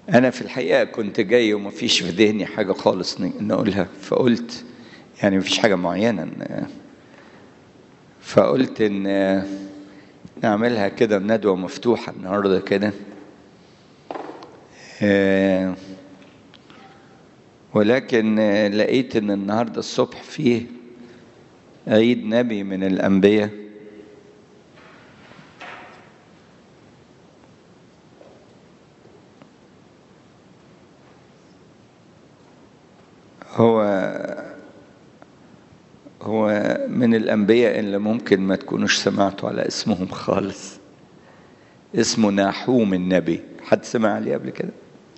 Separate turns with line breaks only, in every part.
أنا في الحقيقة كنت جاي ومفيش في ذهني حاجة خالص ن- نقولها فقلت يعني مفيش حاجة معينة إن- فقلت إن نعملها كده ندوة مفتوحة النهاردة كده آه، ولكن آه، لقيت إن النهاردة الصبح فيه عيد نبي من الأنبياء هو هو من الأنبياء اللي ممكن ما تكونوش سمعتوا على اسمهم خالص اسمه ناحوم النبي حد سمع عليه قبل كده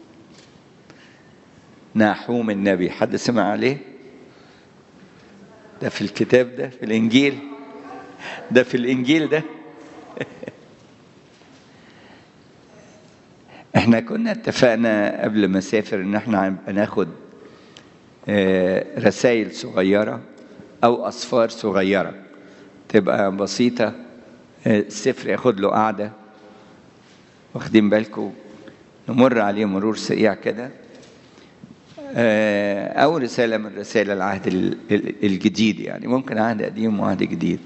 ناحوم النبي حد سمع عليه ده في الكتاب ده في الإنجيل ده في الإنجيل ده احنا كنا اتفقنا قبل ما اسافر ان احنا هنبقى ناخد رسائل صغيرة أو أصفار صغيرة تبقى بسيطة آه، السفر ياخد له قعدة واخدين بالكم نمر عليه مرور سريع كده آه، أو رسالة من رسائل العهد ال- ال- الجديد يعني ممكن عهد قديم وعهد جديد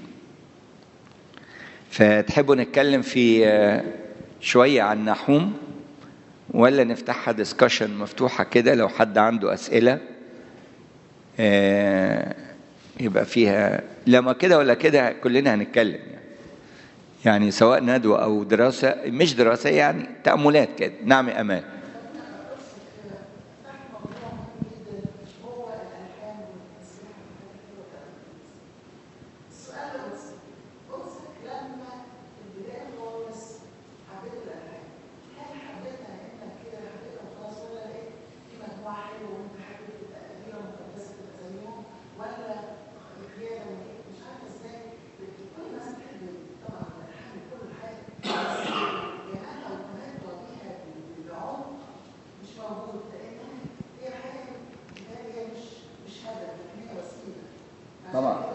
فتحبوا نتكلم في آه، شوية عن نحوم ولا نفتحها ديسكشن مفتوحة كده لو حد عنده أسئلة آه، يبقى فيها لما كده ولا كده كلنا هنتكلم يعني يعني سواء ندوة أو دراسة مش دراسة يعني تأملات كده نعم أمان طبعا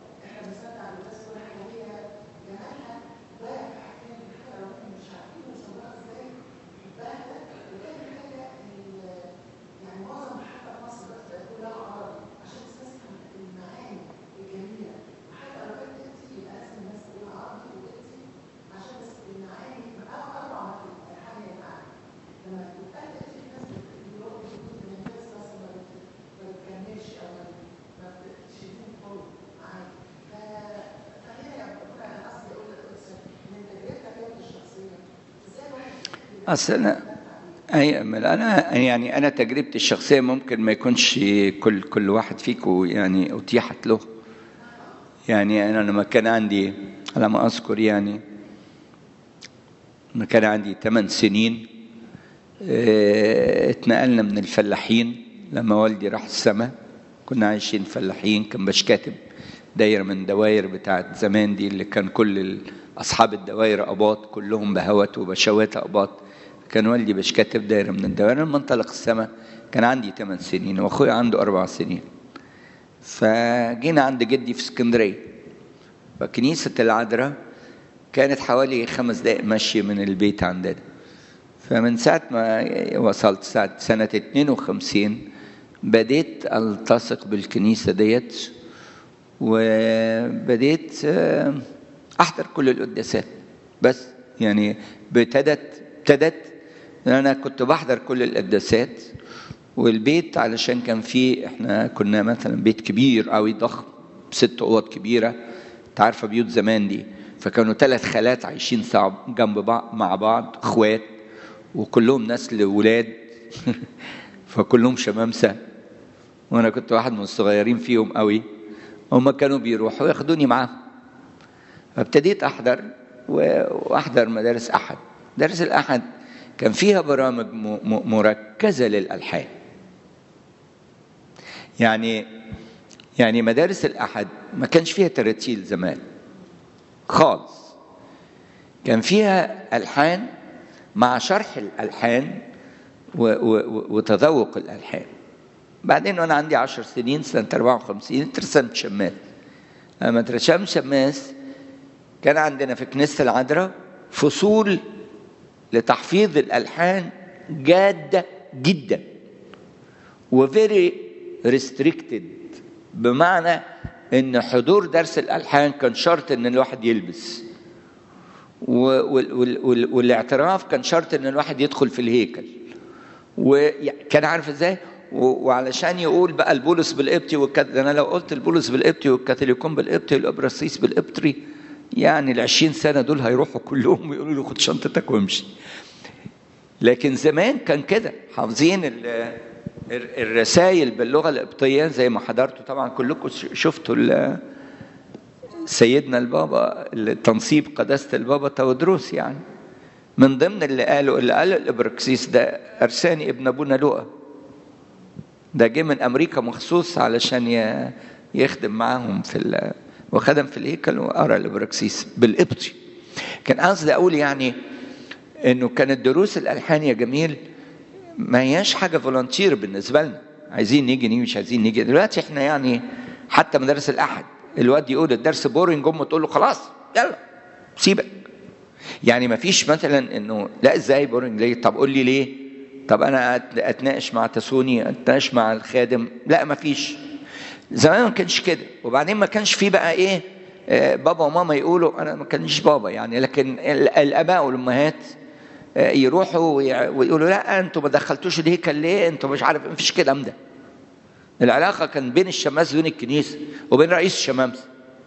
أصل أنا أي أمل أنا يعني أنا تجربتي الشخصية ممكن ما يكونش كل كل واحد فيكم يعني أتيحت له يعني أنا لما كان عندي على ما أذكر يعني لما كان عندي ثمان سنين اه، اتنقلنا من الفلاحين لما والدي راح السماء كنا عايشين فلاحين كان باش كاتب دايرة من دواير بتاعت زمان دي اللي كان كل ال- أصحاب الدواير أباط كلهم بهوت وبشوات أباط كان والدي باش كاتب دايرة من الدواير لما انطلق السماء كان عندي 8 سنين وأخويا عنده أربع سنين فجينا عند جدي في اسكندرية فكنيسة العذراء كانت حوالي خمس دقائق مشي من البيت عندنا فمن ساعة ما وصلت ساعة سنة 52 بديت ألتصق بالكنيسة ديت وبديت آه، أحضر كل القداسات بس يعني ابتدت ابتدت إن أنا كنت بحضر كل القداسات والبيت علشان كان فيه احنا كنا مثلا بيت كبير قوي ضخم ست اوض كبيره انت عارفه بيوت زمان دي فكانوا ثلاث خالات عايشين سوا جنب بعض مع بعض اخوات وكلهم نسل ولاد فكلهم شمامسه وانا كنت واحد من الصغيرين فيهم قوي هم كانوا بيروحوا ياخدوني معاهم فابتديت احضر و- واحضر مدارس احد مدارس الاحد كان فيها برامج م- م- مركزه للالحان يعني يعني مدارس الاحد ما كانش فيها تراتيل زمان خالص كان فيها الحان مع شرح الالحان و- و- وتذوق الالحان بعدين وانا عندي عشر سنين سنه 54 اترسمت شماس لما اترسمت شماس كان عندنا في كنيسه العذراء فصول لتحفيظ الالحان جاده جدا وفيري ريستريكتد بمعنى ان حضور درس الالحان كان شرط ان الواحد يلبس والاعتراف كان شرط ان الواحد يدخل في الهيكل وكان عارف ازاي وعلشان يقول بقى البولس بالقبطي والكت... انا لو قلت البولس بالقبطي والكاثوليكون بالقبطي والابراسيس بالقبطي يعني ال 20 سنه دول هيروحوا كلهم ويقولوا له خد شنطتك وامشي لكن زمان كان كده حافظين الرسائل باللغه القبطيه زي ما حضرتوا طبعا كلكم شفتوا سيدنا البابا التنصيب قداسه البابا تودروس يعني من ضمن اللي قالوا اللي قال الابراكسيس ده ارساني ابن ابونا لؤى ده جه من امريكا مخصوص علشان يخدم معاهم في ال... وخدم في الهيكل وقرا الابراكسيس بالقبطي كان قصدي اقول يعني انه كانت دروس الالحان يا جميل ما هياش حاجه فولنتير بالنسبه لنا عايزين نيجي نيجي مش عايزين نيجي دلوقتي احنا يعني حتى مدارس الاحد الواد يقول الدرس بورنج امه تقول له خلاص يلا سيبك يعني ما فيش مثلا انه لا ازاي بورنج ليه طب قول لي ليه طب انا اتناقش مع تسوني اتناقش مع الخادم لا ما فيش زمان ما كانش كده وبعدين ما كانش في بقى ايه بابا وماما يقولوا انا ما كانش بابا يعني لكن الاباء والامهات يروحوا ويقولوا لا انتوا ما دخلتوش الهيكل ليه انتوا مش عارف مفيش كلام ده العلاقه كان بين الشماس وبين الكنيسه وبين رئيس الشمامسه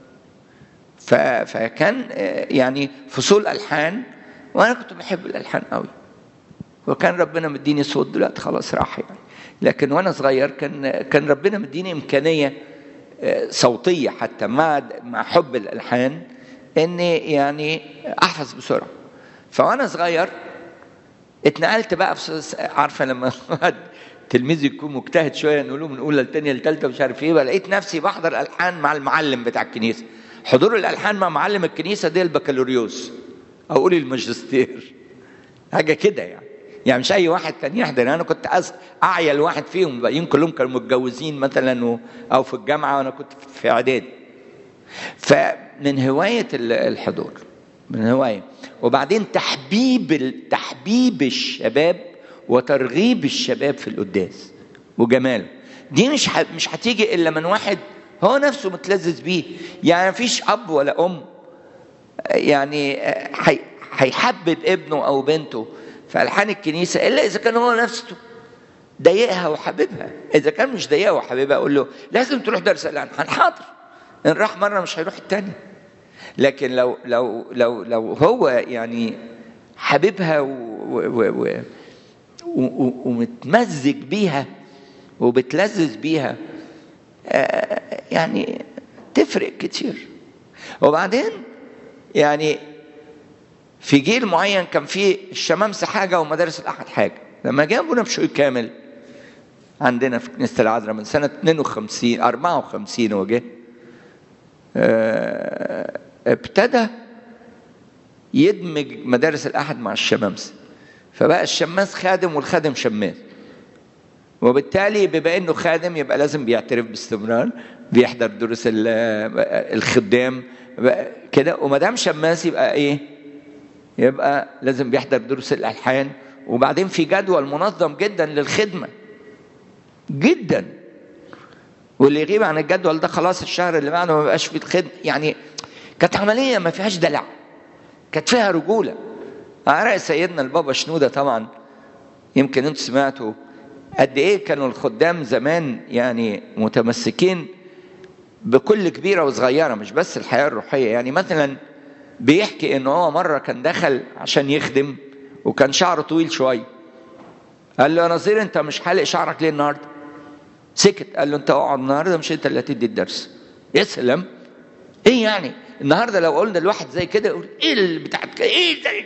فكان يعني فصول الحان وانا كنت بحب الالحان قوي وكان ربنا مديني صوت دلوقتي خلاص راح يعني لكن وانا صغير كان كان ربنا مديني امكانيه صوتيه حتى مع مع حب الالحان اني يعني احفظ بسرعه فوانا صغير اتنقلت بقى في عارفه لما تلميذ يكون مجتهد شويه نقول له من اولى لثانيه لثالثه مش عارف ايه لقيت نفسي بحضر الحان مع المعلم بتاع الكنيسه حضور الالحان مع معلم الكنيسه دي البكالوريوس او قولي الماجستير حاجه كده يعني يعني مش اي واحد كان يحضر انا كنت أز... اعيل واحد فيهم الباقيين كلهم كانوا متجوزين مثلا و... او في الجامعه وانا كنت في اعدادي فمن هوايه الحضور من هوايه وبعدين تحبيب تحبيب الشباب وترغيب الشباب في القداس وجماله دي مش ح... مش هتيجي الا من واحد هو نفسه متلذذ بيه يعني مفيش اب ولا ام يعني هيحبب ابنه او بنته في الحان الكنيسه الا اذا كان هو نفسه ضايقها وحبيبها اذا كان مش ضايقها وحبيبها اقول له لازم تروح درس الالحان حاضر ان راح مره مش هيروح التاني لكن لو لو لو لو هو يعني حبيبها و و و و ومتمزج بيها وبتلذذ بيها يعني تفرق كتير وبعدين يعني في جيل معين كان فيه الشمامسة حاجة ومدارس الأحد حاجة لما جه أبونا بشوي كامل عندنا في كنيسة العذراء من سنة 52 54 وجه ابتدى يدمج مدارس الأحد مع الشمامسة فبقى الشماس خادم والخادم شماس وبالتالي بما انه خادم يبقى لازم بيعترف باستمرار بيحضر دروس الخدام كده وما دام شماس يبقى ايه؟ يبقى لازم بيحضر دروس الالحان وبعدين في جدول منظم جدا للخدمه جدا واللي يغيب عن الجدول ده خلاص الشهر اللي بعده ما بقاش فيه الخدمه يعني كانت عمليه ما فيهاش دلع كانت فيها رجوله على رأي سيدنا البابا شنوده طبعا يمكن انتوا سمعتوا قد ايه كانوا الخدام زمان يعني متمسكين بكل كبيره وصغيره مش بس الحياه الروحيه يعني مثلا بيحكي ان هو مره كان دخل عشان يخدم وكان شعره طويل شويه قال له يا نظير انت مش حالق شعرك ليه النهارده سكت قال له انت اقعد النهارده مش انت اللي هتدي الدرس يا سلام ايه يعني النهارده لو قلنا لواحد زي كده يقول ايه اللي بتاعت ايه ده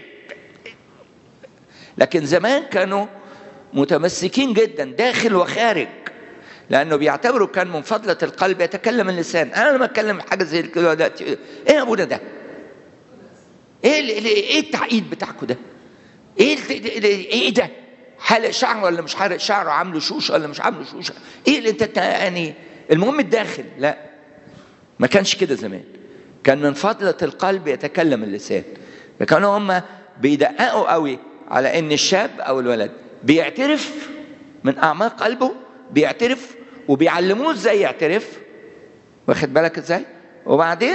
لكن زمان كانوا متمسكين جدا داخل وخارج لانه بيعتبروا كان من فضله القلب يتكلم اللسان انا لما اتكلم حاجه زي كده دلوقتي ايه يا ابونا ده ايه ال ايه التعقيد بتاعكم ده ايه ال ايه ده حالق شعره ولا مش حالق شعره عامله شوشه ولا مش عامله شوشه ايه اللي انت يعني المهم الداخل لا ما كانش كده زمان كان من فضله القلب يتكلم اللسان فكانوا هم بيدققوا قوي على ان الشاب او الولد بيعترف من اعماق قلبه بيعترف وبيعلموه ازاي يعترف واخد بالك ازاي وبعدين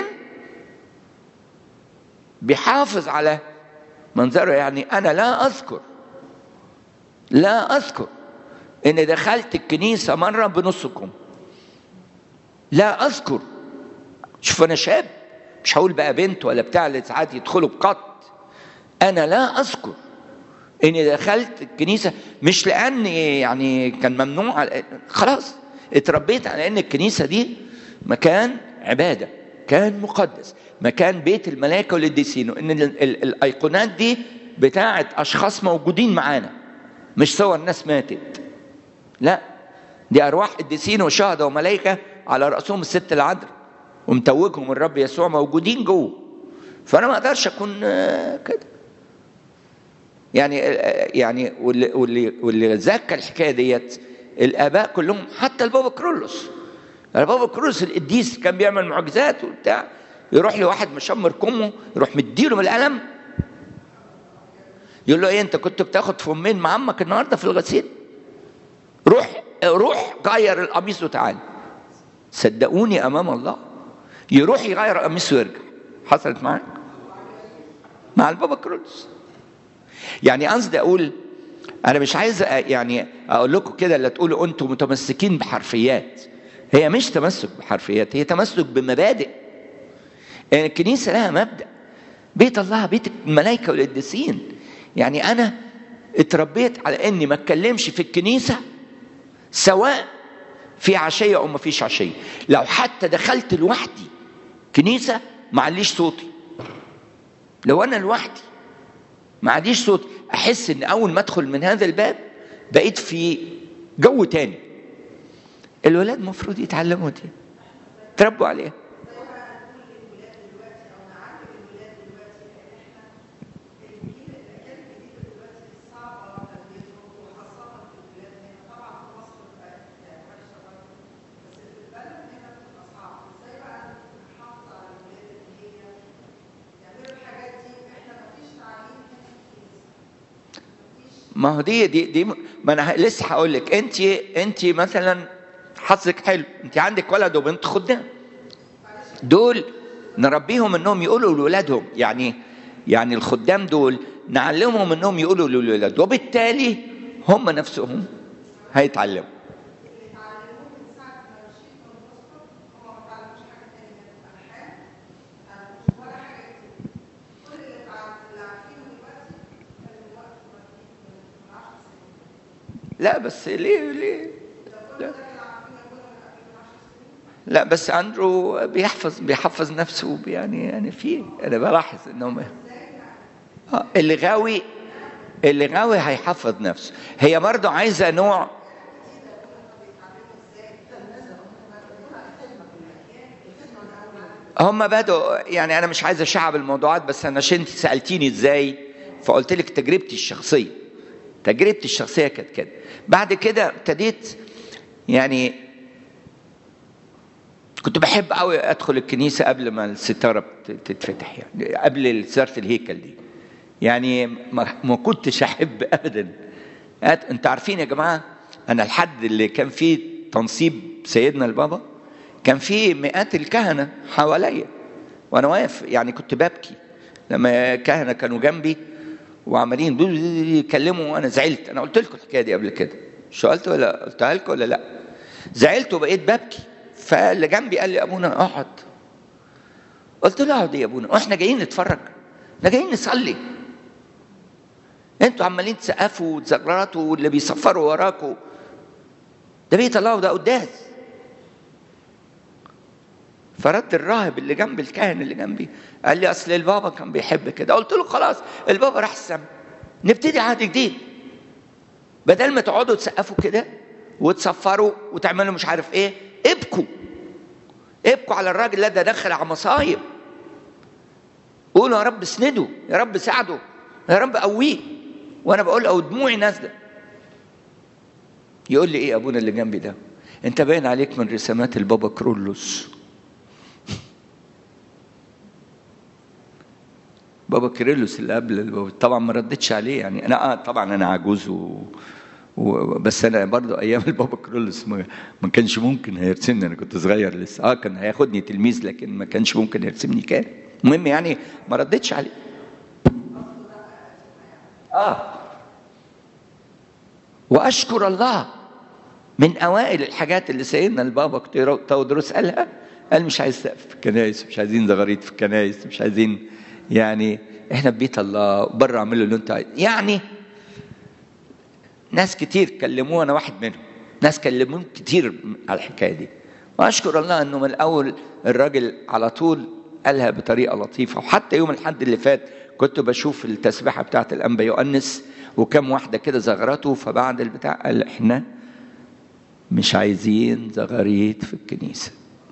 بيحافظ على منظره يعني انا لا اذكر لا اذكر اني دخلت الكنيسه مره بنصكم لا اذكر شوف انا شاب مش هقول بقى بنت ولا بتاع اللي ساعات يدخلوا بقط انا لا اذكر اني دخلت الكنيسه مش لاني يعني كان ممنوع خلاص اتربيت على ان الكنيسه دي مكان عباده كان مقدس مكان بيت الملائكه والقديسين وان ال- ال- الايقونات دي بتاعه اشخاص موجودين معانا مش صور ناس ماتت لا دي ارواح قديسين وشهداء وملائكه على راسهم الست العذراء ومتوجهم الرب يسوع موجودين جوه فانا ما اقدرش اكون آه، كده يعني آه، يعني واللي واللي واللي ذاك الحكايه ديت الاباء كلهم حتى البابا كرولوس البابا كرولوس القديس كان بيعمل معجزات وبتاع يروح لواحد مشمر كمه يروح مديله بالقلم يقول له ايه انت كنت بتاخد فمين مع عمك النهارده في الغسيل روح روح غير القميص وتعالى صدقوني امام الله يروح يغير قميصه ويرجع حصلت معاك مع البابا كرولوس يعني قصدي اقول انا مش عايز أ- يعني اقول لكم كده لا تقولوا انتم متمسكين بحرفيات هي مش تمسك بحرفيات هي تمسك بمبادئ يعني الكنيسه لها مبدا بيت الله بيت الملائكه والقديسين يعني انا اتربيت على اني ما اتكلمش في الكنيسه سواء في عشيه او ما فيش عشيه لو حتى دخلت لوحدي كنيسه معليش صوتي لو انا لوحدي ما عنديش صوت احس ان اول ما ادخل من هذا الباب بقيت في جو تاني الولاد المفروض يتعلموا دي تربوا عليها ما هو دي دي دي ما انا لسه هقول لك انت انت مثلا حظك حلو انت عندك ولد وبنت خدام دول نربيهم انهم يقولوا لاولادهم يعني يعني الخدام دول نعلمهم انهم يقولوا للولاد وبالتالي هم نفسهم هيتعلموا لا بس ليه ليه لا لا بس اندرو بيحفظ بيحفظ نفسه يعني يعني في انا بلاحظ انهم آه، اللي غاوي اللي غاوي هيحفظ نفسه هي برضه عايزه نوع هم بدوا يعني انا مش عايز اشعب الموضوعات بس انا عشان انت سالتيني ازاي فقلت لك تجربتي الشخصيه تجربتي الشخصيه كانت كده بعد كده ابتديت يعني كنت بحب قوي ادخل الكنيسه قبل ما الستاره بت- تتفتح يعني قبل ستاره الهيكل دي يعني ما ما كنتش احب ابدا أت- انتوا عارفين يا جماعه انا الحد اللي كان فيه تنصيب سيدنا البابا كان فيه مئات الكهنه حواليا وانا واقف يعني كنت ببكي لما الكهنه كانوا جنبي وعمالين يتكلموا وانا زعلت انا قلت لكم الحكايه دي قبل كده شو قلت ولا قلتها لكم ولا لا زعلت وبقيت ببكي فاللي جنبي قال لي ابونا اقعد قلت له اقعد إيه يا ابونا واحنا جايين نتفرج احنا جايين نصلي انتوا عمالين تسقفوا وتزغرطوا واللي بيصفروا وراكوا ده بيت الله وده قداس فرد الراهب اللي جنب الكاهن اللي جنبي قال لي اصل البابا كان بيحب كده قلت له خلاص البابا راح السما نبتدي عهد جديد بدل ما تقعدوا تسقفوا كده وتصفروا وتعملوا مش عارف ايه ابكوا ابكوا على الراجل ده ده دخل على مصايب قولوا يا رب اسنده يا رب ساعده يا رب قويه وانا بقول او دموعي نازله يقول لي ايه ابونا اللي جنبي ده انت باين عليك من رسامات البابا كرولوس بابا كيرلس اللي قبل البابا طبعا ما ردتش عليه يعني انا آه طبعا انا عجوز و... و... بس انا برضو ايام البابا كيرلس ما... ما كانش ممكن هيرسمني انا كنت صغير لسه اه كان هياخدني تلميذ لكن ما كانش ممكن يرسمني كان المهم يعني ما ردتش عليه اه واشكر الله من اوائل الحاجات اللي سيدنا البابا تودروس قالها قال مش عايز سقف في الكنايس مش عايزين زغاريت في الكنايس مش عايزين يعني احنا في بيت الله بره اعملوا اللي انتوا عايزين يعني ناس كتير كلموه انا واحد منهم ناس كلموه كتير على الحكايه دي واشكر الله انه من الاول الراجل على طول قالها بطريقه لطيفه وحتى يوم الحد اللي فات كنت بشوف التسبيحه بتاعت الانبا يؤنس وكم واحده كده زغرته فبعد البتاع قال احنا مش عايزين زغاريت في الكنيسه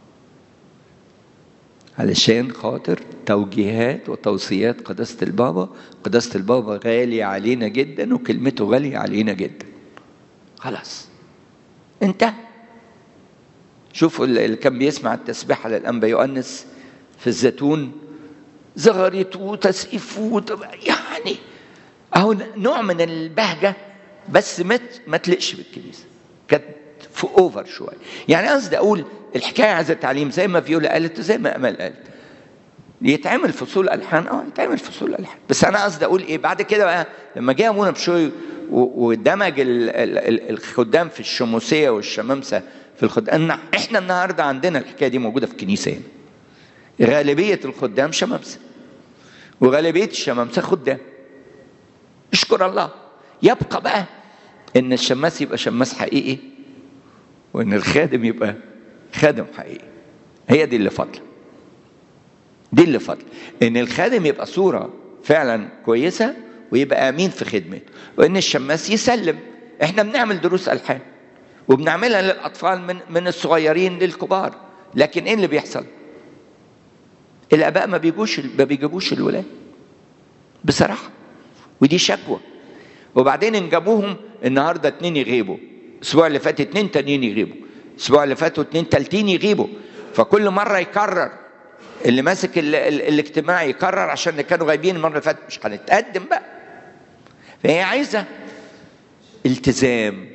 علشان خاطر توجيهات وتوصيات قداسة البابا قداسة البابا غالي علينا جدا وكلمته غالية علينا جدا خلاص انتهى شوفوا اللي كان بيسمع التسبيحة للأنبا يؤنس في الزيتون زغرت وتسقيف يعني اهو نوع من البهجة بس ما ما تلقش بالكنيسة كانت في اوفر شوية يعني قصدي اقول الحكايه عايزه تعليم زي ما فيولا قالت وزي ما امل قالت يتعمل فصول الحان اه يتعمل فصول الحان بس انا قصدي اقول ايه بعد كده بقى لما جه ابونا بشوي ودمج الخدام في الشموسيه والشمامسه في الخدام احنا النهارده عندنا الحكايه دي موجوده في الكنيسه هنا غالبيه الخدام شمامسه وغالبيه الشمامسه خدام اشكر الله يبقى بقى ان الشماس يبقى شماس حقيقي وان الخادم يبقى خادم حقيقي هي دي اللي فضل دي اللي فضل ان الخادم يبقى صوره فعلا كويسه ويبقى امين في خدمته وان الشماس يسلم احنا بنعمل دروس الحان وبنعملها للاطفال من من الصغيرين للكبار لكن ايه اللي بيحصل الاباء ما بيجوش ما بيجيبوش الولاد بصراحه ودي شكوى وبعدين ان جابوهم النهارده اتنين يغيبوا الاسبوع اللي فات اتنين تانيين يغيبوا الاسبوع اللي فات اتنين تالتين يغيبوا فكل مره يكرر اللي ماسك ال ال الاجتماع يكرر عشان اللي كانوا غايبين المره اللي فاتت مش هنتقدم بقى فهي عايزه التزام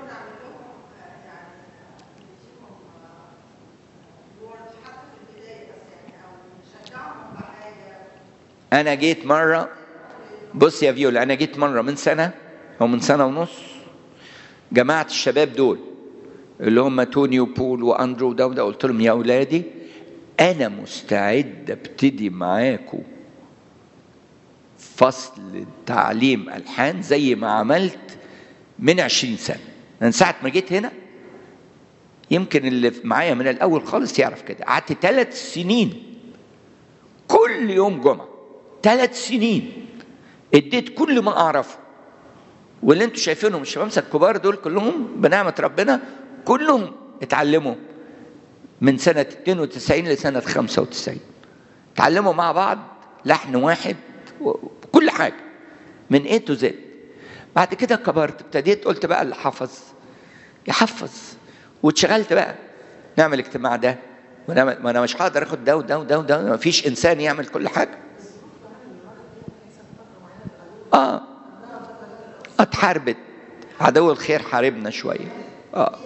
انا جيت مره بص يا فيولا انا جيت مره من سنه او من سنه ونص جماعه الشباب دول اللي هم توني وبول واندرو وده وده قلت لهم يا اولادي انا مستعد ابتدي معاكم فصل تعليم الحان زي ما عملت من عشرين سنه من ساعه ما جيت هنا يمكن اللي معايا من الاول خالص يعرف كده قعدت ثلاث سنين كل يوم جمعه ثلاث سنين اديت كل ما اعرفه واللي انتوا شايفينهم الشباب الكبار دول كلهم بنعمه ربنا كلهم اتعلموا من سنة 92 لسنة 95 اتعلموا مع بعض لحن واحد وكل حاجة من A to Z بعد كده كبرت ابتديت قلت بقى اللي حفظ يحفظ واتشغلت بقى نعمل اجتماع ده ونعمل ما انا مش هقدر اخد ده وده وده وده ما فيش انسان يعمل كل حاجه اه اتحاربت عدو الخير حاربنا شويه اه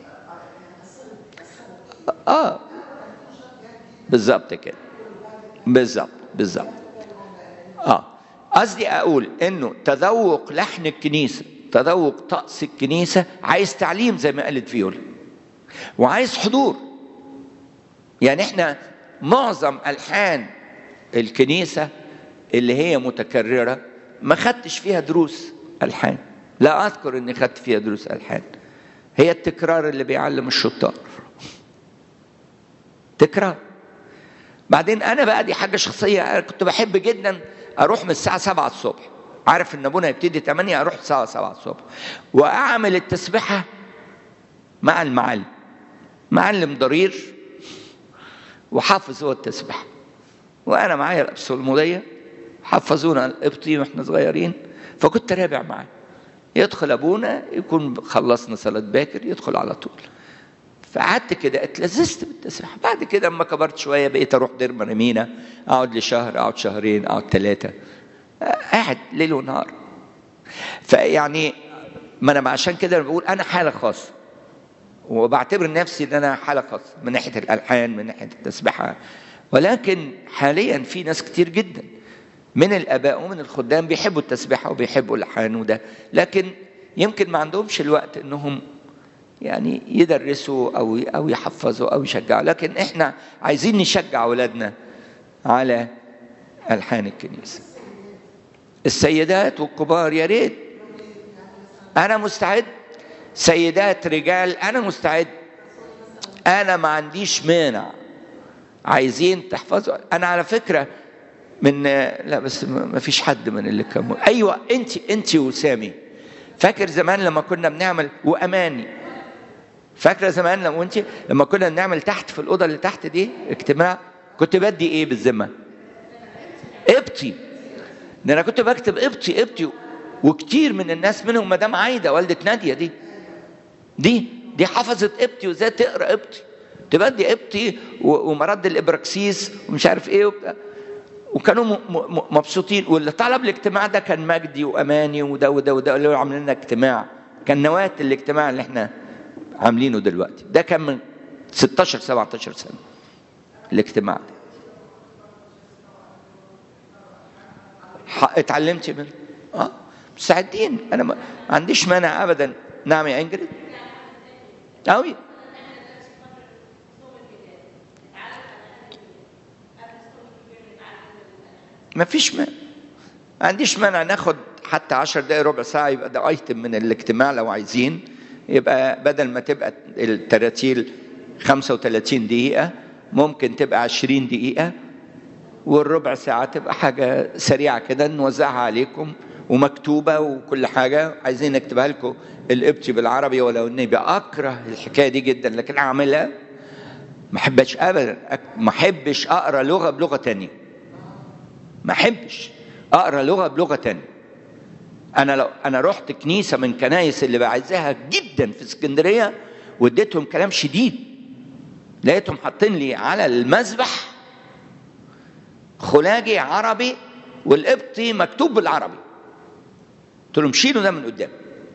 اه بالظبط كده بالظبط بالظبط اه قصدي اقول انه تذوق لحن الكنيسه تذوق طقس الكنيسه عايز تعليم زي ما قالت فيولا وعايز حضور يعني احنا معظم الحان الكنيسه اللي هي متكرره ما خدتش فيها دروس الحان لا اذكر اني خدت فيها دروس الحان هي التكرار اللي بيعلم الشطار تكرار بعدين انا بقى دي حاجه شخصيه أنا كنت بحب جدا اروح من الساعه 7 الصبح عارف ان ابونا يبتدي 8 اروح الساعه 7 الصبح واعمل التسبيحه مع المعلم معلم ضرير وحافظ هو التسبيحه وانا معايا الابصلموديه حفظونا القبطي واحنا صغيرين فكنت رابع معاه يدخل ابونا يكون خلصنا صلاه باكر يدخل على طول فقعدت كده اتلذذت بالتسبيحه بعد كده اما كبرت شويه بقيت اروح دير مريمينا اقعد لشهر اقعد شهرين اقعد ثلاثه قاعد ليل ونهار فيعني ما انا عشان كده بقول انا حاله خاصه وبعتبر نفسي ان انا حاله خاصه من ناحيه الالحان من ناحيه التسبيحه ولكن حاليا في ناس كتير جدا من الاباء ومن الخدام بيحبوا التسبيحه وبيحبوا الالحان وده لكن يمكن ما عندهمش الوقت انهم يعني يدرسوا او او يحفظوا او يشجعوا لكن احنا عايزين نشجع اولادنا على الحان الكنيسه السيدات والكبار يا ريت انا مستعد سيدات رجال انا مستعد انا ما عنديش مانع عايزين تحفظوا انا على فكره من لا بس ما فيش حد من اللي كان ايوه انت انت وسامي فاكر زمان لما كنا بنعمل واماني فاكره زمان لما انت لما كنا بنعمل تحت في الاوضه اللي تحت دي اجتماع كنت بدي ايه بالذمه ابطي ده انا كنت بكتب ابطي ابطي وكتير من الناس منهم مدام عايده والده ناديه دي دي دي حفظت ابطي وازاي تقرا ابطي تبدي ابطي ومرد الابراكسيس ومش عارف ايه وبتاع وكانوا مبسوطين واللي طلب الاجتماع ده كان مجدي واماني وده وده وده اللي عاملين لنا اجتماع كان نواه الاجتماع اللي احنا عاملينه دلوقتي ده كان من 16 17 سنه الاجتماع ده اتعلمت منه اه مستعدين انا ما عنديش مانع ابدا نعم يا انجريد قوي ما فيش مانع ما عنديش مانع ناخد حتى عشر دقايق ربع ساعة يبقى ده ايتم من الاجتماع لو عايزين يبقى بدل ما تبقى التراتيل 35 دقيقة ممكن تبقى 20 دقيقة والربع ساعة تبقى حاجة سريعة كده نوزعها عليكم ومكتوبة وكل حاجة عايزين نكتبها لكم القبطي بالعربي ولو اني بأكره الحكاية دي جدا لكن أعملها ما أحبش أبدا ما أحبش أقرأ لغة بلغة تانية ما أحبش أقرأ لغة بلغة تانية أنا لو أنا رحت كنيسة من كنايس اللي بعزها جدا في اسكندرية واديتهم كلام شديد لقيتهم حاطين لي على المذبح خلاجي عربي والقبطي مكتوب بالعربي قلت لهم شيلوا ده من قدام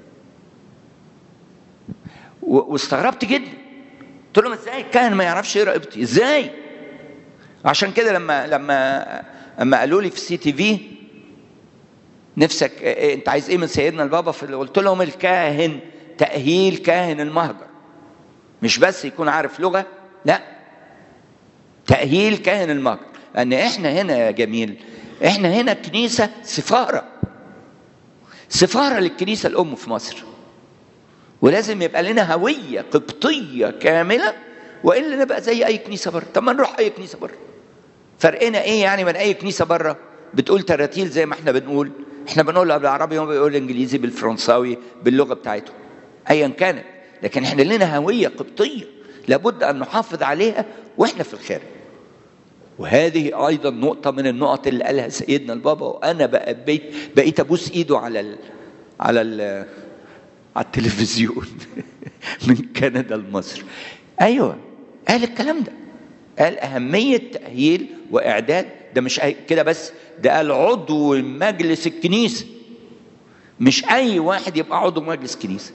واستغربت جدا قلت لهم ازاي الكاهن ما يعرفش يقرا قبطي ازاي عشان كده لما لما اما قالوا لي في سي تي في نفسك إيه انت عايز ايه من سيدنا البابا في قلت لهم الكاهن تاهيل كاهن المهجر مش بس يكون عارف لغه لا تاهيل كاهن المهجر لان احنا هنا يا جميل احنا هنا كنيسه سفاره سفاره للكنيسه الام في مصر ولازم يبقى لنا هويه قبطيه كامله والا نبقى زي اي كنيسه بره طب ما نروح اي كنيسه بره فرقنا ايه يعني من اي كنيسه بره بتقول تراتيل زي ما احنا بنقول احنا بنقولها بالعربي وهم بيقولوا الانجليزي بالفرنساوي باللغه بتاعتهم ايا كانت لكن احنا لنا هويه قبطيه لابد ان نحافظ عليها واحنا في الخارج وهذه ايضا نقطه من النقط اللي قالها سيدنا البابا وانا بقى بقيت بقيت ابوس ايده على ال على ال على التلفزيون من كندا لمصر ايوه قال الكلام ده قال اهميه تاهيل واعداد ده مش كده بس ده قال عضو مجلس الكنيسه مش اي واحد يبقى عضو مجلس كنيسه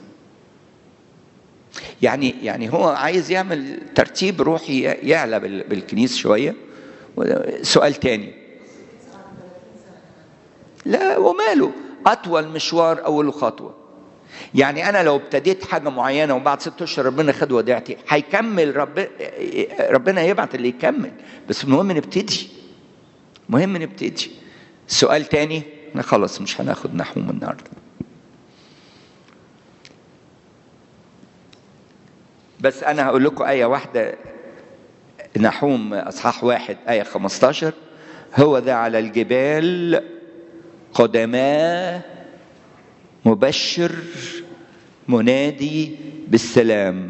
يعني يعني هو عايز يعمل ترتيب روحي يعلى بالكنيسه شويه سؤال تاني لا وماله اطول مشوار اول خطوه يعني انا لو ابتديت حاجه معينه وبعد ست اشهر ربنا خد وديعتي هيكمل رب ربنا يبعت اللي يكمل بس المهم نبتدي مهم نبتدي سؤال تاني انا خلاص مش هناخد نحوم النهارده بس انا هقول لكم ايه واحده نحوم اصحاح واحد ايه 15 هو ذا على الجبال قدماه مبشر منادي بالسلام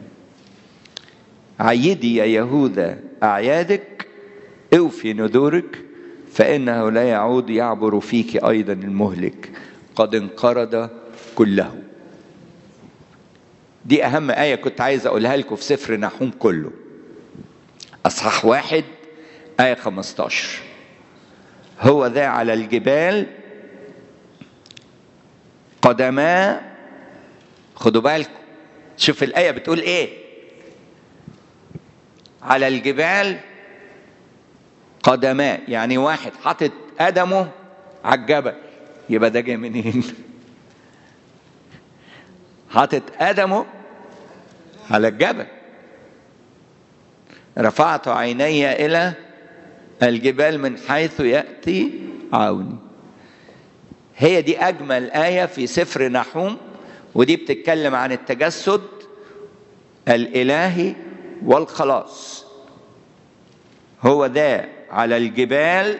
عيدي يا يهوذا اعيادك اوفي نذورك فانه لا يعود يعبر فيك ايضا المهلك قد انقرض كله دي أهم آية كنت عايز أقولها لكم في سفر نحوم كله أصحاح واحد آية 15 هو ذا على الجبال قدما خدوا بالكم شوف الآية بتقول إيه على الجبال قدما يعني واحد حاطط قدمه على الجبل يبقى ده جاي منين؟ حاطط قدمه على الجبل رفعت عيني إلى الجبال من حيث يأتي عوني هي دي أجمل آية في سفر نحوم ودي بتتكلم عن التجسد الإلهي والخلاص هو ذا على الجبال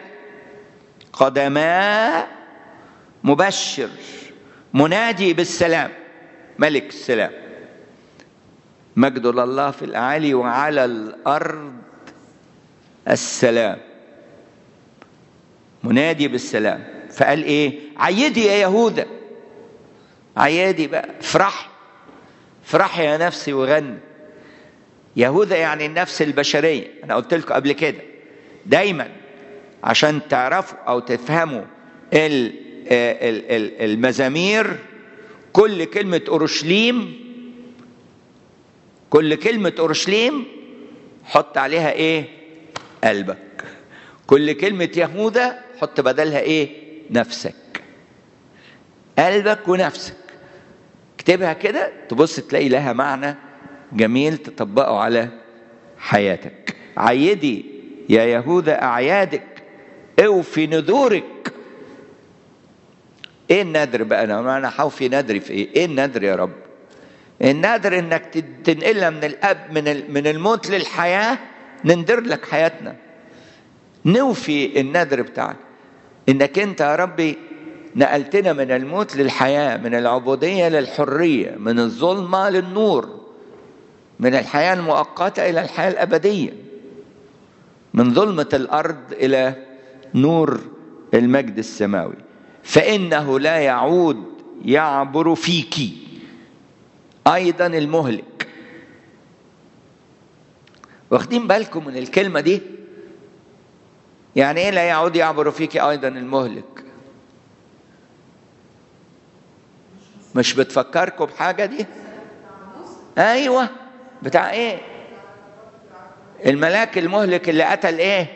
قدما مبشر منادي بالسلام ملك السلام مجد لله في الأعالي وعلى الأرض السلام منادي بالسلام فقال ايه عيدي يا يهوذا عيدي بقى افرح افرحي يا نفسي وغني يهوذا يعني النفس البشرية أنا قلت لكم قبل كده دايما عشان تعرفوا أو تفهموا المزامير كل كلمة أورشليم كل كلمة أورشليم حط عليها إيه؟ قلبك كل كلمة يهوذا حط بدلها إيه؟ نفسك قلبك ونفسك اكتبها كده تبص تلاقي لها معنى جميل تطبقه على حياتك عيدي يا يهوذا أعيادك اوفي نذورك ايه النذر بقى انا انا حوفي نذري في ايه ايه النذر يا رب النذر انك تنقلنا من الاب من من الموت للحياه نندر لك حياتنا نوفي النذر بتاعك انك انت يا ربي نقلتنا من الموت للحياه من العبوديه للحريه من الظلمه للنور من الحياه المؤقته الى الحياه الابديه من ظلمه الارض الى نور المجد السماوي فانه لا يعود يعبر فيك ايضا المهلك واخدين بالكم من الكلمه دي يعني ايه لا يعود يعبر فيك ايضا المهلك مش بتفكركم بحاجه دي ايوه بتاع ايه الملاك المهلك اللي قتل ايه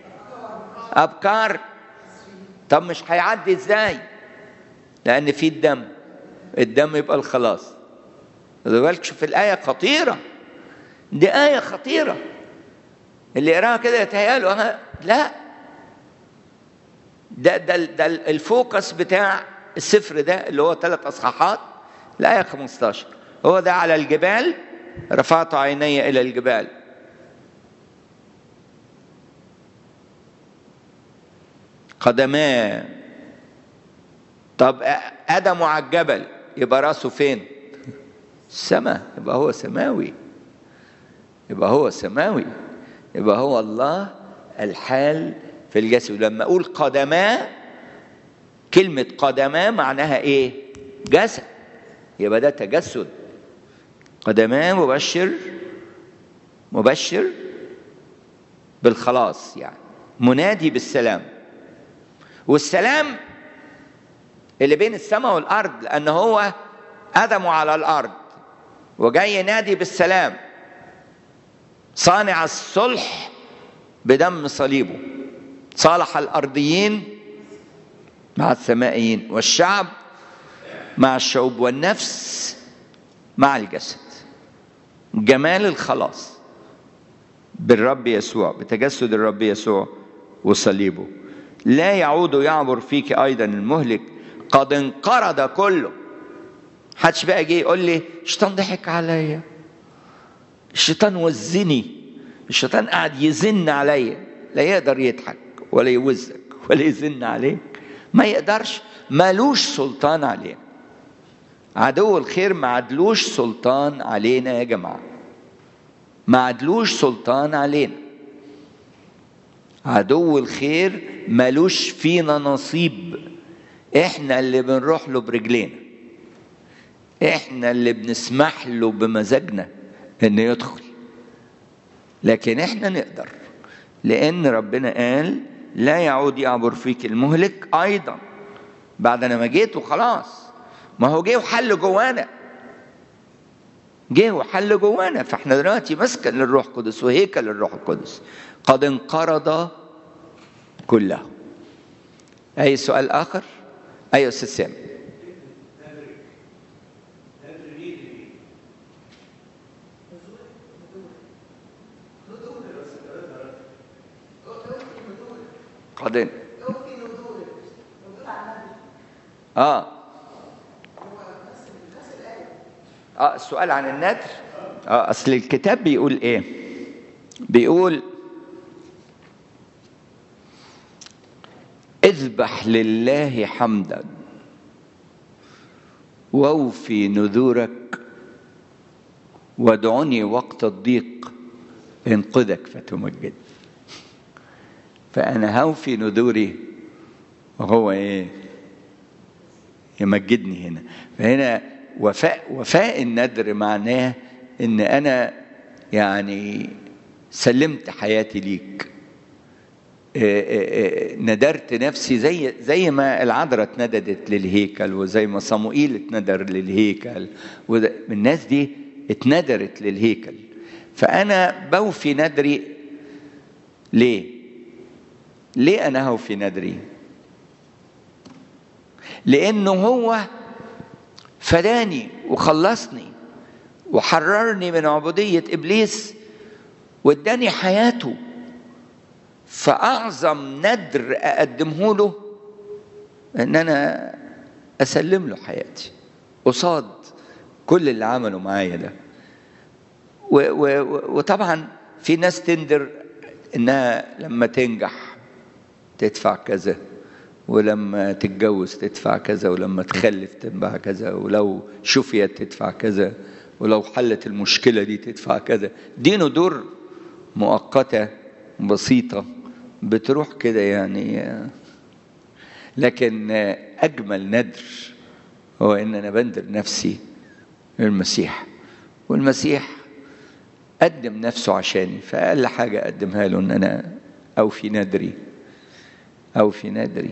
ابكار طب مش هيعدي ازاي لان في الدم الدم يبقى الخلاص خدوا بالك شوف الايه خطيره دي ايه خطيره اللي يقراها كده يتهيأله لا ده ده ده الفوكس بتاع السفر ده اللي هو ثلاث اصحاحات الايه 15 هو ده على الجبال رفعت عيني الى الجبال قدماه طب ادم على الجبل يبقى راسه فين السماء يبقى هو سماوي يبقى هو سماوي يبقى هو الله الحال في الجسد لما اقول قدما كلمة قدما معناها ايه جسد يبقى ده تجسد قدما مبشر مبشر بالخلاص يعني منادي بالسلام والسلام اللي بين السماء والارض لان هو ادمه على الارض وجاي ينادي بالسلام صانع الصلح بدم صليبه صالح الارضيين مع السمائيين والشعب مع الشعوب والنفس مع الجسد جمال الخلاص بالرب يسوع بتجسد الرب يسوع وصليبه لا يعود يعبر فيك ايضا المهلك قد انقرض كله حدش بقى جه يقول لي الشيطان ضحك عليا الشيطان وزني الشيطان قاعد يزن عليا لا يقدر يضحك ولا يوزك ولا يزن عليك ما يقدرش مالوش سلطان علينا عدو الخير ما عدلوش سلطان علينا يا جماعه ما عدلوش سلطان علينا عدو الخير ملوش فينا نصيب احنا اللي بنروح له برجلينا احنا اللي بنسمح له بمزاجنا انه يدخل لكن احنا نقدر لان ربنا قال لا يعود يعبر فيك المهلك ايضا بعد انا ما جيت وخلاص ما هو جه وحل جوانا جه وحل جوانا فاحنا دلوقتي مسكن للروح القدس وهيكل للروح القدس قد انقرض كله اي سؤال اخر ايوه استاذ سامي قد اه اه السؤال عن النذر اه اصل الكتاب بيقول ايه بيقول اذبح لله حمدا واوفي نذورك وادعني وقت الضيق انقذك فتمجد فانا هوفي نذوري وهو ايه يمجدني هنا فهنا وفاء وفاء النذر معناه ان انا يعني سلمت حياتي ليك ندرت نفسي زي زي ما العذراء اتنددت للهيكل وزي ما صموئيل اتندر للهيكل والناس دي اتندرت للهيكل فانا بوفي ندري ليه ليه انا هوفي ندري لانه هو فداني وخلصني وحررني من عبوديه ابليس واداني حياته فاعظم ندر اقدمه له ان انا اسلم له حياتي قصاد كل اللي عمله معايا ده و و وطبعا في ناس تندر انها لما تنجح تدفع كذا ولما تتجوز تدفع كذا ولما تخلف تدفع كذا ولو شفيت تدفع كذا ولو حلت المشكلة دي تدفع كذا دي ندور مؤقتة بسيطة بتروح كده يعني لكن أجمل ندر هو إن أنا بندر نفسي للمسيح والمسيح قدم نفسه عشاني فأقل حاجة أقدمها له إن أنا أوفي ندري أوفي ندري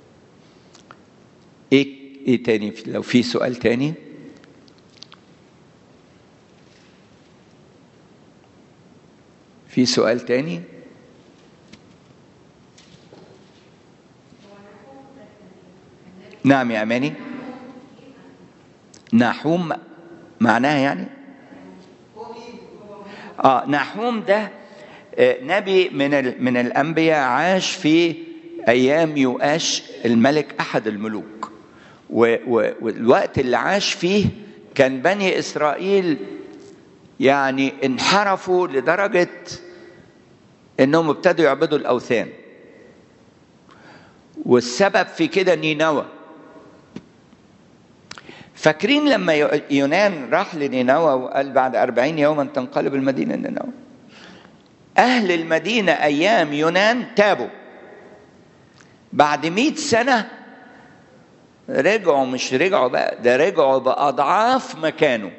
إيه إيه تاني لو في سؤال تاني في سؤال تاني نعم يا أماني نحوم معناها يعني اه نحوم ده نبي من من الانبياء عاش في ايام يؤاش الملك احد الملوك والوقت اللي عاش فيه كان بني اسرائيل يعني انحرفوا لدرجه انهم ابتدوا يعبدوا الاوثان والسبب في كده نينوى فاكرين لما يونان راح لنينوى وقال بعد أربعين يوما تنقلب المدينة نينوى أهل المدينة أيام يونان تابوا بعد مئة سنة رجعوا مش رجعوا بقى ده رجعوا بأضعاف مكانه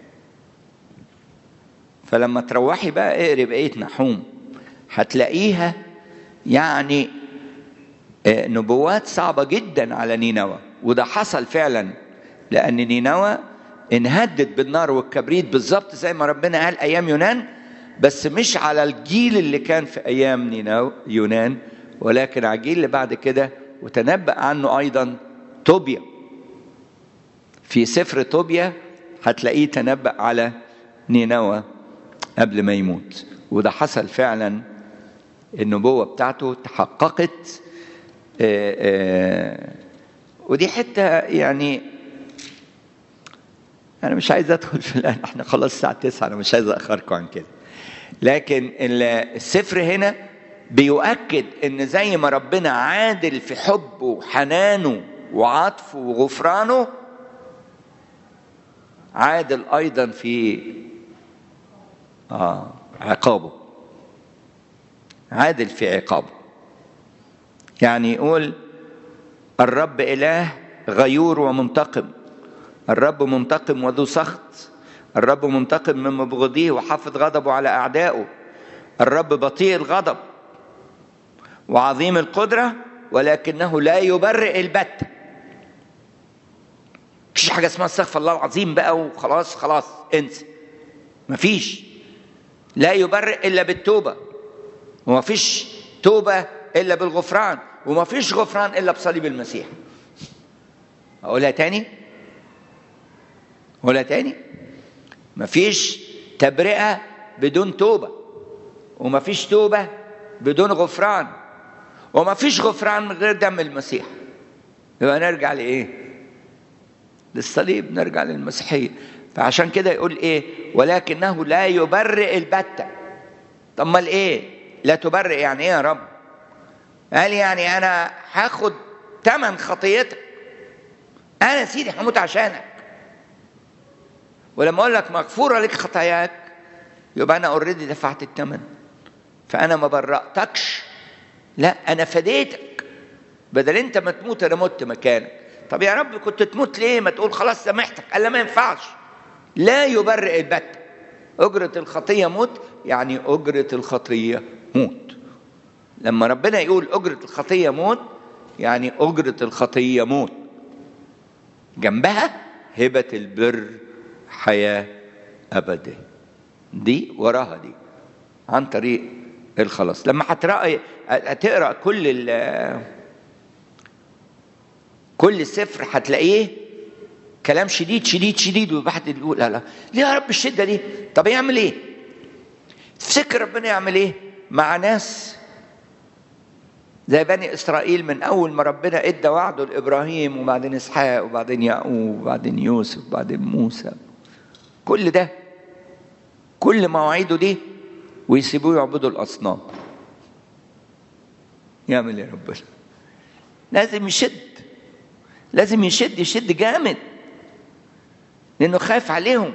فلما تروحي بقى اقري بقية نحوم هتلاقيها يعني نبوات صعبة جدا على نينوى وده حصل فعلا لأن نينوى انهدت بالنار والكبريت بالظبط زي ما ربنا قال أيام يونان بس مش على الجيل اللي كان في أيام نينو يونان ولكن على الجيل اللي بعد كده وتنبأ عنه أيضا طوبيا في سفر طوبيا هتلاقيه تنبأ على نينوى قبل ما يموت وده حصل فعلا النبوة بتاعته تحققت آآ آآ ودي حتة يعني أنا مش عايز أدخل في الآن إحنا خلاص الساعة 9 أنا مش عايز أخركم عن كده لكن السفر هنا بيؤكد إن زي ما ربنا عادل في حبه وحنانه وعطفه وغفرانه عادل أيضا في آه عقابه عادل في عقابه يعني يقول الرب إله غيور ومنتقم الرب منتقم وذو سخط الرب منتقم من مبغضيه وحافظ غضبه على أعدائه الرب بطيء الغضب وعظيم القدرة ولكنه لا يبرئ البتة مفيش حاجة اسمها استغفر الله العظيم بقى وخلاص خلاص انسى مفيش لا يبرئ إلا بالتوبة ومفيش توبة إلا بالغفران ومفيش غفران إلا بصليب المسيح أقولها تاني أقولها تاني مفيش تبرئة بدون توبة ومفيش توبة بدون غفران ومفيش غفران من غير دم المسيح يبقى نرجع لإيه؟ للصليب نرجع للمسيحية فعشان كده يقول إيه؟ ولكنه لا يبرئ البتة طب امال إيه؟ لا تبرئ يعني إيه يا رب؟ قال يعني أنا هاخد ثمن خطيتك أنا سيدي هموت عشانك ولما اقول لك مغفوره لك خطاياك يبقى انا اوريدي دفعت الثمن فانا ما برأتكش لا انا فديتك بدل انت ما تموت انا مت مكانك طب يا رب كنت تموت ليه ما تقول خلاص سامحتك قال لا ما ينفعش لا يبرئ البت أجرة الخطية موت يعني أجرة الخطية موت لما ربنا يقول أجرة الخطية موت يعني أجرة الخطية موت جنبها هبة البر حياة أبدية دي وراها دي عن طريق الخلاص لما هتقرا هتقرا كل ال كل سفر هتلاقيه كلام شديد شديد شديد وواحد يقول لا لا ليه يا رب الشده دي طب يعمل ايه تفتكر ربنا يعمل ايه مع ناس زي بني اسرائيل من اول ما ربنا ادى وعده لابراهيم وبعدين اسحاق وبعدين يعقوب وبعدين يوسف وبعدين موسى كل ده كل مواعيده دي ويسيبوه يعبدوا الاصنام يعمل ايه ربنا لازم يشد لازم يشد يشد جامد لانه خايف عليهم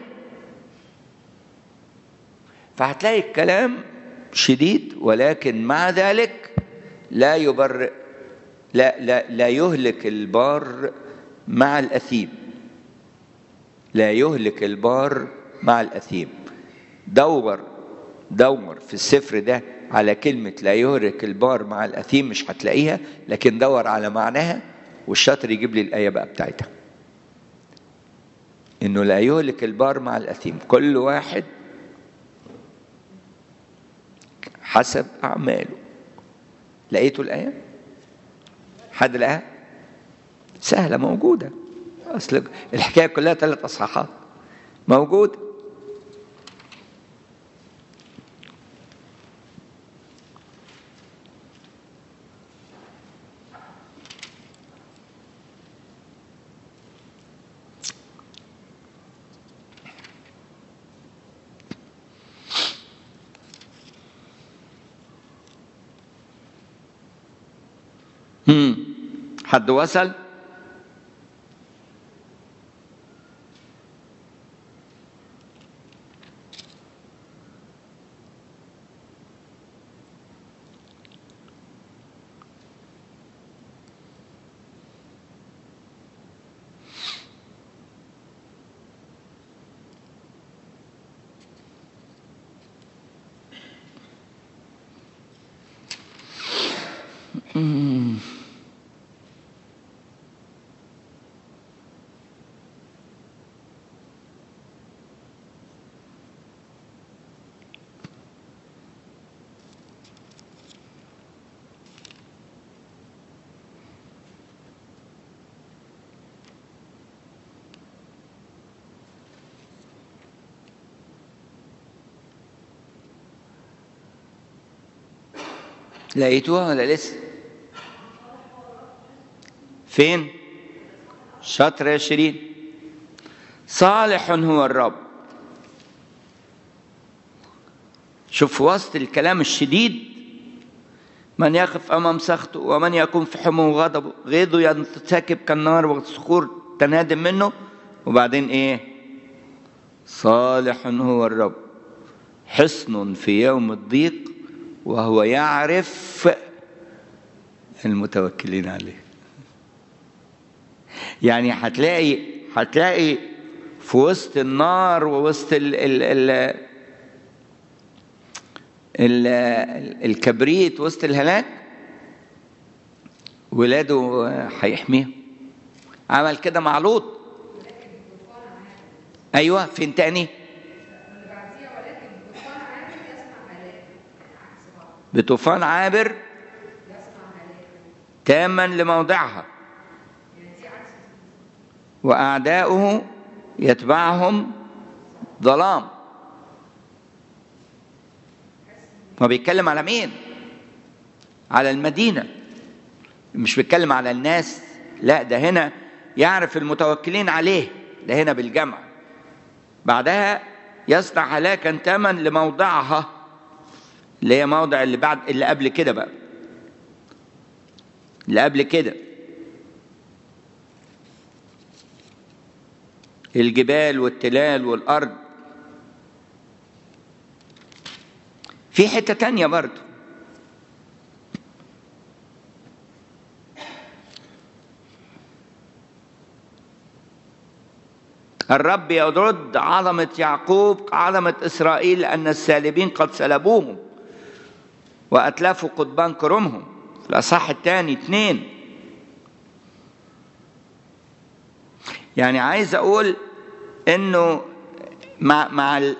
فهتلاقي الكلام شديد ولكن مع ذلك لا يبرئ لا لا لا يهلك البار مع الاثيم لا يهلك البار مع الاثيم دور دور في السفر ده على كلمة لا يهلك البار مع الأثيم مش هتلاقيها لكن دور على معناها والشاطر يجيب لي الآية بقى بتاعتها إنه لا يهلك البار مع الأثيم كل واحد حسب أعماله لقيتوا الآية؟ حد لقاها؟ سهلة موجودة أصل الحكاية كلها ثلاث أصحاحات موجود هم. حد وصل مم. لقيتوها ولا لسه فين شطر يا شيرين صالح هو الرب شوف وسط الكلام الشديد من يقف امام سخطه ومن يكون في حمو غضبه غيظه ينسكب كالنار والصخور تنادم منه وبعدين ايه صالح هو الرب حصن في يوم الضيق وهو يعرف المتوكلين عليه يعني هتلاقي هتلاقي في وسط النار ووسط ال ال ال ال الكبريت وسط الهلاك ولاده هيحميهم عمل كده مع لوط ايوه فين تاني بطوفان عابر تاما لموضعها واعداؤه يتبعهم ظلام هو بيتكلم على مين على المدينه مش بيتكلم على الناس لا ده هنا يعرف المتوكلين عليه ده هنا بالجمع بعدها يصنع هلاكا تاما لموضعها اللي هي موضع اللي بعد اللي قبل كده بقى اللي قبل كده الجبال والتلال والارض في حته تانية برضه الرب يرد عظمة يعقوب عظمة إسرائيل لأن السالبين قد سلبوهم وأتلفوا قضبان كرمهم في الأصح الثاني اثنين يعني عايز أقول إنه مع مع ال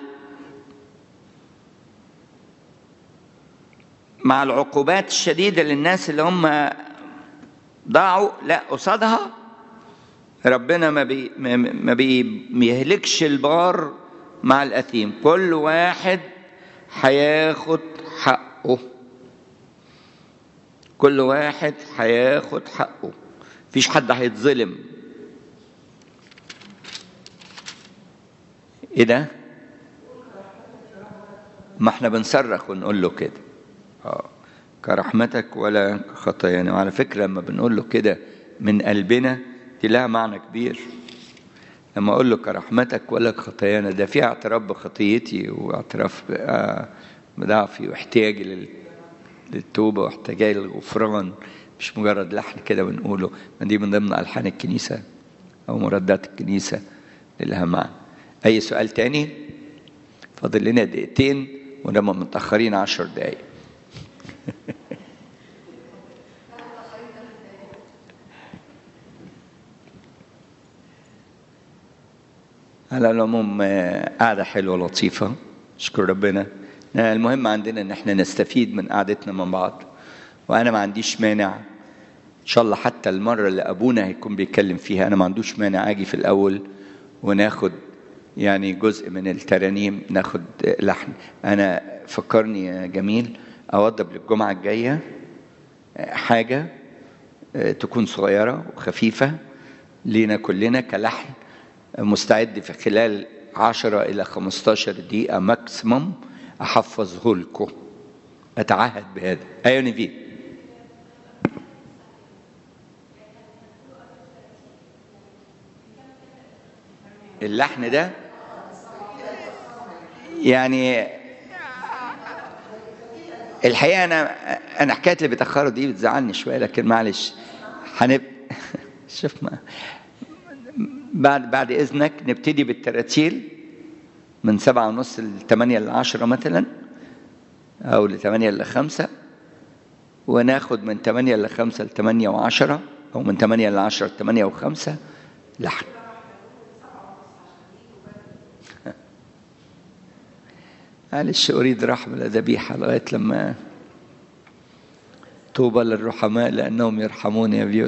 مع العقوبات الشديدة للناس اللي هم ضاعوا لا قصادها ربنا ما بي ما بيهلكش البار مع الأثيم كل واحد هياخد حقه كل واحد هياخد حقه مفيش حد هيتظلم ايه ده ما احنا بنصرخ ونقول له كده اه كرحمتك ولا خطايانا وعلى فكره لما بنقول له كده من قلبنا دي لها معنى كبير لما اقول له كرحمتك ولا خطايانا ده فيها اعتراف بخطيتي واعتراف بضعفي واحتياجي للتوبه واحتياجي للغفران مش مجرد لحن كده بنقوله ما دي من ضمن الحان الكنيسه او مردات الكنيسه اللي لها معنى اي سؤال تاني فاضل لنا دقيقتين ونبقى متاخرين عشر دقايق على العموم قعدة حلوة لطيفة اشكر ربنا المهم عندنا ان احنا نستفيد من قعدتنا مع بعض وانا ما عنديش مانع ان شاء الله حتى المرة اللي ابونا هيكون بيتكلم فيها انا ما عندوش مانع اجي في الاول وناخد يعني جزء من الترانيم ناخد لحن انا فكرني يا جميل اوضب للجمعة الجاية حاجة تكون صغيرة وخفيفة لينا كلنا كلحن مستعد في خلال 10 إلى 15 دقيقة ماكسيموم أحفظه لكم أتعهد بهذا أيوة نبيل اللحن ده يعني الحقيقة أنا أنا حكاية اللي بيتأخروا دي بتزعلني شوية لكن معلش هنب شوف ما بعد بعد اذنك نبتدي بالتراتيل من سبعة ونص لثمانية لعشرة مثلا أو لثمانية لخمسة وناخد من ثمانية لخمسة لثمانية وعشرة أو من ثمانية لعشرة لثمانية وخمسة لحن معلش أريد رحمة الذبيحة لغاية لما طوبى للرحماء لأنهم يرحمون يا فيولا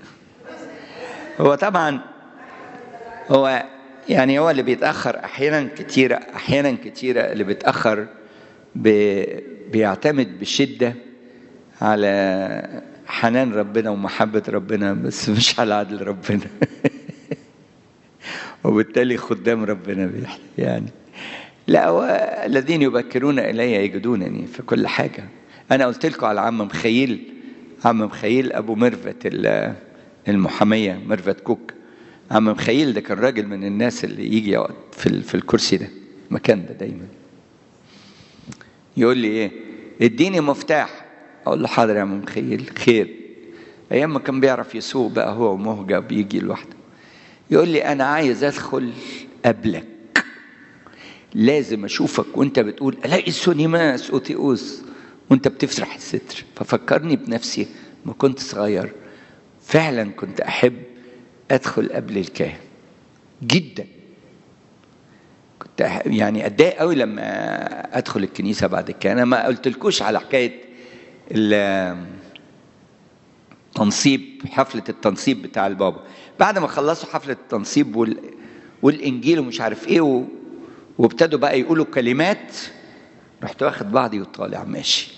هو طبعا هو يعني هو اللي بيتأخر أحيانا كتيرة أحيانا كتيرة اللي بيتأخر بي بيعتمد بشدة على حنان ربنا ومحبة ربنا بس مش على عدل ربنا وبالتالي خدام ربنا يعني لا الذين يبكرون إلي يجدونني في كل حاجة أنا قلت لكم على عم مخيل عم مخيل أبو ميرفت المحامية ميرفت كوك عم مخيل ده كان راجل من الناس اللي يجي يقعد في في الكرسي ده المكان ده دايما يقول لي ايه اديني مفتاح اقول له حاضر يا عم مخيل خير ايام ما كان بيعرف يسوق بقى هو ومهجة بيجي لوحده يقول لي انا عايز ادخل قبلك لازم اشوفك وانت بتقول الاقي سونيماس اوتيوس وانت بتفتح الستر ففكرني بنفسي ما كنت صغير فعلا كنت احب ادخل قبل الكاهن جدا كنت أحب يعني اتضايق قوي لما ادخل الكنيسه بعد الكاهن انا ما قلتلكوش على حكايه تنصيب حفله التنصيب بتاع البابا بعد ما خلصوا حفله التنصيب وال والانجيل ومش عارف ايه و... وابتدوا بقى يقولوا كلمات رحت واخد بعضي وطالع ماشي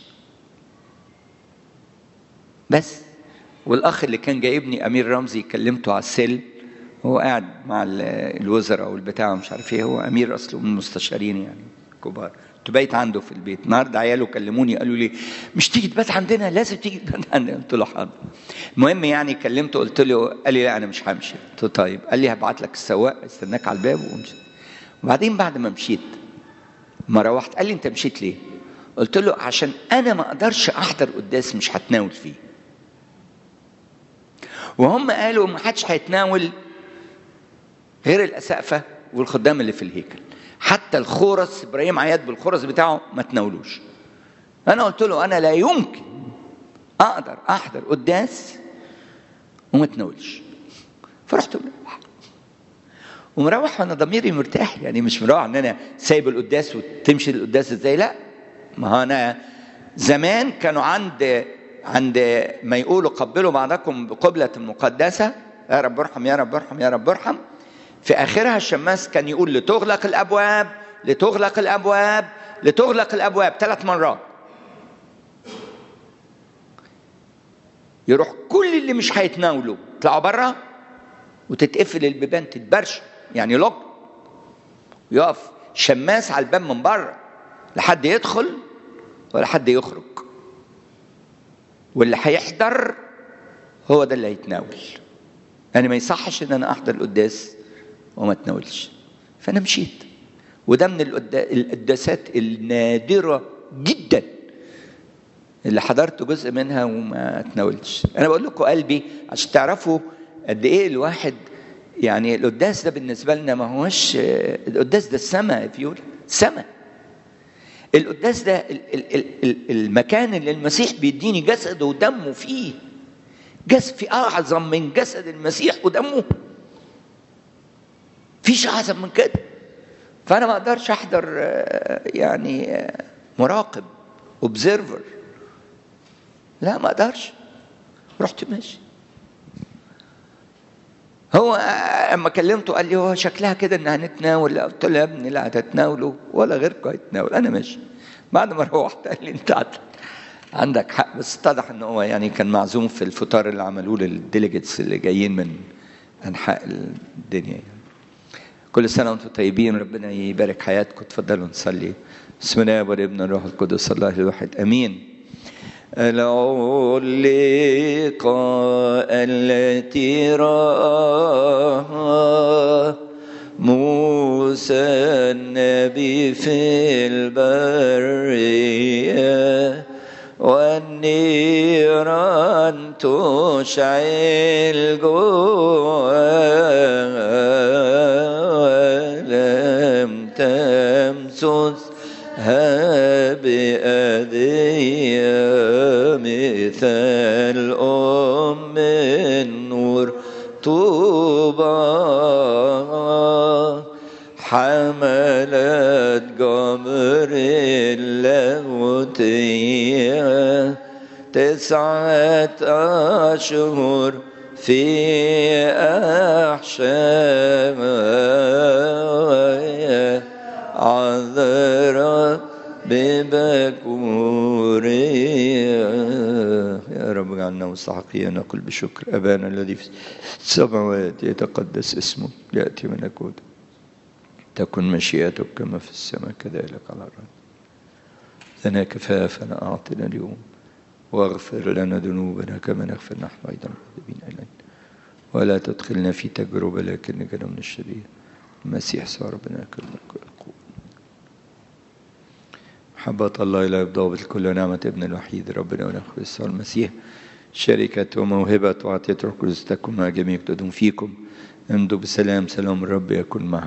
بس والاخ اللي كان جايبني امير رمزي كلمته على السل هو قاعد مع الوزراء والبتاع مش عارف ايه هو امير اصله من المستشارين يعني كبار كنت بايت عنده في البيت النهارده عياله كلموني قالوا لي مش تيجي تبات عندنا لازم تيجي تبات عندنا قلت له حاضر المهم يعني كلمته قلت له قال لي لا انا مش همشي قلت له طيب قال لي هبعت لك السواق استناك على الباب وامشي وبعدين بعد ما مشيت ما روحت قال لي انت مشيت ليه قلت له عشان انا ما اقدرش احضر قداس مش هتناول فيه وهم قالوا ما حدش هيتناول غير الاسقفه والخدام اللي في الهيكل حتى الخورس ابراهيم عياد بالخورس بتاعه ما تناولوش انا قلت له انا لا يمكن اقدر احضر قداس وما تناولش فرحت مروح ومروح وانا ضميري مرتاح يعني مش مروح ان انا سايب القداس وتمشي القداس ازاي لا ما هو انا زمان كانوا عند عند ما يقولوا قبلوا بعضكم بقبلة مقدسة يا رب ارحم يا رب ارحم يا رب ارحم في آخرها الشماس كان يقول لتغلق الأبواب لتغلق الأبواب لتغلق الأبواب ثلاث مرات يروح كل اللي مش هيتناولوا يطلعوا بره وتتقفل البيبان تتبرش يعني لوك يقف شماس على الباب من بره لحد يدخل ولا حد يخرج واللي هيحضر هو ده اللي هيتناول يعني ما يصحش ان انا احضر القداس وما اتناولش فانا مشيت وده من القداسات النادره جدا اللي حضرت جزء منها وما اتناولتش انا بقول لكم قلبي عشان تعرفوا قد ايه الواحد يعني القداس ده بالنسبه لنا ما هوش القداس ده السماء فيقول سماء القداس ده المكان اللي المسيح بيديني جسده ودمه فيه جسد في اعظم من جسد المسيح ودمه فيش اعظم من كده فانا ما اقدرش احضر يعني مراقب اوبزرفر لا ما اقدرش رحت ماشي هو اما كلمته قال لي هو شكلها كده انها هنتناول قلت له يا ابني لا هتتناولوا ولا غيركم هيتناول انا ماشي بعد ما روحت قال لي انت عندك حق بس اتضح ان هو يعني كان معزوم في الفطار اللي عملوه للديليجيتس اللي جايين من انحاء الدنيا يعني. كل سنه وانتم طيبين ربنا يبارك حياتكم تفضلوا نصلي بسم الله والابن الروح القدس الله الواحد امين العلقة التي رآها موسى النبي في البرية والنيران تشعل جوا لم تمسسها بأذية مثل أم النور طوبى حملت قمر اللاهوتية تسعة أشهر في أحشاء عذرا ببكورية يا رب اجعلنا مستحقين نقول بشكر أبانا الذي في السماوات يتقدس اسمه يأتي ملكوته تكن مشيئتك كما في السماء كذلك على الأرض لنا كفافنا أعطنا اليوم واغفر لنا ذنوبنا كما نغفر نحن أيضا المذنبين إلينا ولا تدخلنا في تجربة لكن نجنا من الشرير المسيح صار ربنا كل القوة محبة الله لا يفضى كل نعمة ابن الوحيد ربنا ونخوة المسيح شركة وموهبة وعطية روح القدس تكن مع جميع تدوم فيكم امضوا بسلام سلام الرب يكن معكم